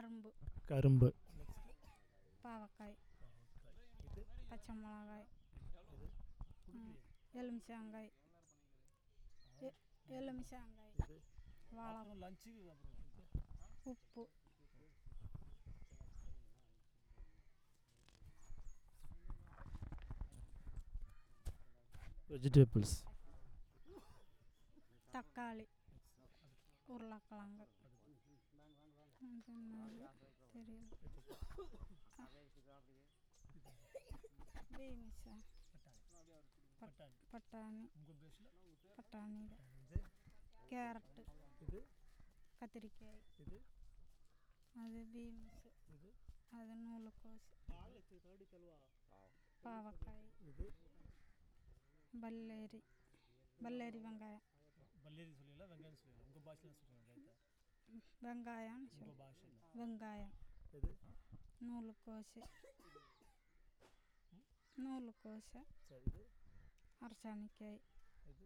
கரும்பு கரும்பு பாவக்காய் இது பச்சை மிளகாய் இது ம், எலுமிச்சங்காய் எ- எலுமிச்சங்காய் இது வாழை லஞ்சுக்கு அப்புறம் உப்பு வெஜிடபிள்ஸ் தக்காளி உருளைக்கிழங்கு அது என்னது தெரியல பீன்ஸா பட்டாணி பட்டாணி உங்கள் பேஸில் பட்டாணி தான். இது கேரட்டு இது கத்திரிக்காய் இது அது பீன்ஸு இது அது நூலுக்கோசு பாவக்காய் இது பல்லேரி பல்லேரி வெங்காயம் பல்லேரி சொல்லிடல வெங்காயம் சொல்லிடல உங்கள் பாஷையில் சொல்லுங்கள் ரைட்டா வெங்காயம்னு சொல்லு உங்கள் பாஷையில் வெங்காயம் இது நூலுக்கோசு நூலுக்கோசு சரி இது அரசாணிக்காய் இது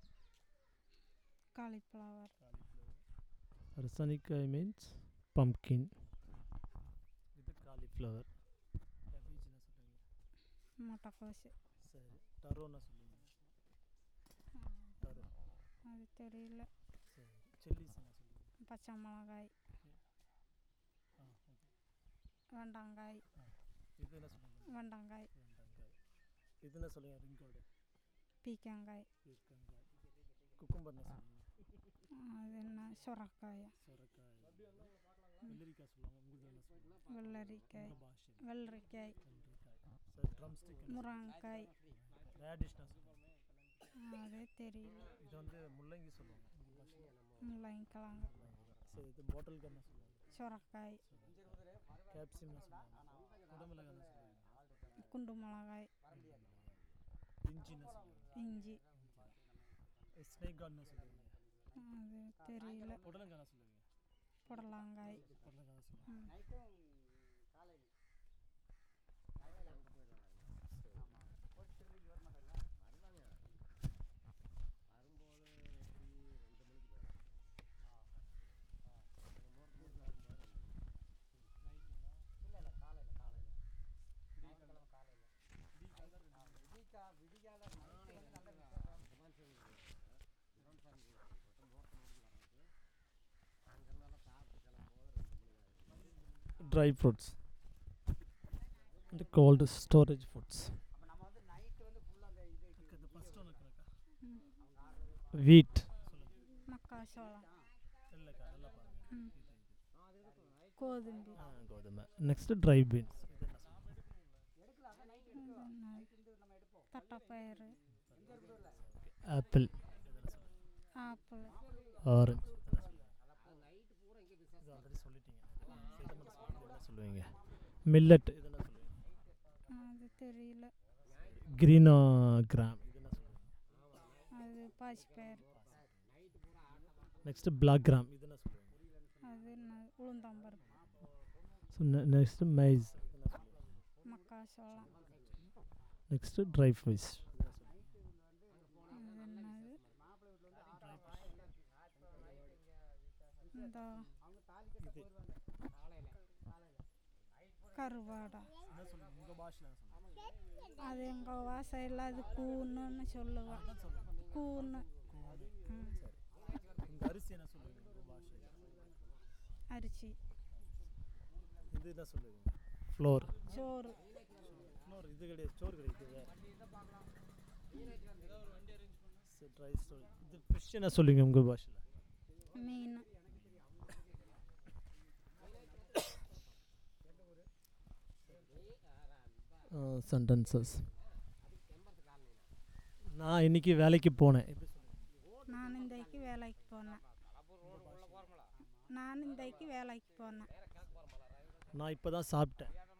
காலிஃப்ளவர் காலிஃப்ளவர் அரசாணிக்காய் மீன்ஸ் பம்கின் இது காலிஃப்ளவர் கேபேஜ் என்ன சொல்லுவீங்க முட்டைக்கோசு சரி டரோன்னா சொல்லுவீங்க டரோ அது தெரியல சரி சில்லிஸ் என்ன சொல்லுவீங்க பச்சை மிளகாய் ஆ ஓகே வெண்டங்காய் இது என்ன சொல்லுவீங்க வெண்டங்காய் வெண்டங்காய் இது என்ன சொல்லுவீங்க ரிங்கோடு பீக்கங்காய் பீர்க்கங்காய் குக்கும்பர் என்ன சொல்லுவீங்க அது என்ன சுரக்காய் சொரக்காய் வெள்ளரிக்காய் சொல்லுவாங்க உங்களுக்கு என்ன சொல்லுவாங்க வெள்ளரிக்காய் உங்கள் பாஷையில் வெள்ளரிக்காய் வெள்ளரிக்காய் சரி ட்ரம் ஸ்டிக் முருங்கைக்காய் ரேடிஷ்னா சொல்லுவாங்க அதே தெரியல இது வந்து முள்ளங்கி சொல்லுவாங்க உங்கள் பாஷையில் முள்ளங்கிழங்கு சரி இது பாட்டில் என்ன சொல்லுவாங்க சுரக்காய் கேப்சிம்னு சொல்லுவாங்க குடமிளகாய் என்ன சொல்லுவாங்க குண்டு மிளகாய் இஞ்சின்னு சொல்லுவாங்க இஞ்சி ஸ்னேக் கார்ட்னு சொல்லுவீங்க அது தெரியல புடலங்காய் என்ன சொல்லுவீங்க புடலங்காய் புடலங்காய் சொல்லுவாங்க ம். Dry fruits and cold storage foods ம். வீட் மக்காச்சோளம் ம். கோதுமை கோதும்பு நெக்ஸ்ட் ட்ரை பீன்ஸ் இது என்னது? தட்டைப்பயிறு ஆப்பிள் ஆப்பிள் ஆரஞ்சு இது ஆல்ரெடி சொல்லிட்டீங்க சொல்லுவீங்க மில்லட் இதெல்லாம் சொல்லுவீங்க அது தெரியல கிரீனா கிராம் இதெல்லாம் சொல்லுவீங்க அது பாசிப்பயிறு நெக்ஸ்ட் பிளாக் கிராம் இதெல்லாம் சொல்லுவீங்க அது என்ன உளுந்தம்பருப்பு ஸோ நெக்ஸ்ட் மைஸ் மக்காச்சோளம் நெக்ஸ்ட் ட்ரை ஃபிஷ் அது என்னது இந்த கருவாடா என்ன சொல்லுங்க உங்கள் பாஷையில் சொல்லுங்க அது எங்கள் வாசையில் அது கூணுன்னு சொல்லுவேன் கூணு ம் உங்கள் அரிசி என்ன சொல்லுவீங்க உங்கள் பாஷையில் அரிசி இது என்ன சொல்லுவீங்க ஃப்ளோர் சோறு ஃப்ளோர் இது கிடையாது சோறு கிடையாது இது வேறு ட்ரை ஸ்டோரி இது ஃபிஷ் என்ன சொல்லுவீங்க உங்கள் பாஷையில் மீன் சென்டென்சஸ் நான் இன்னைக்கு வேலைக்கு போனேன் எப்படி சொல்லுவீங்க நான் இன்றைக்கு வேலைக்கு போனேன் நான் இன்றைக்கு வேலைக்கு போனேன் நான் இப்போ தான் சாப்பிட்டேன்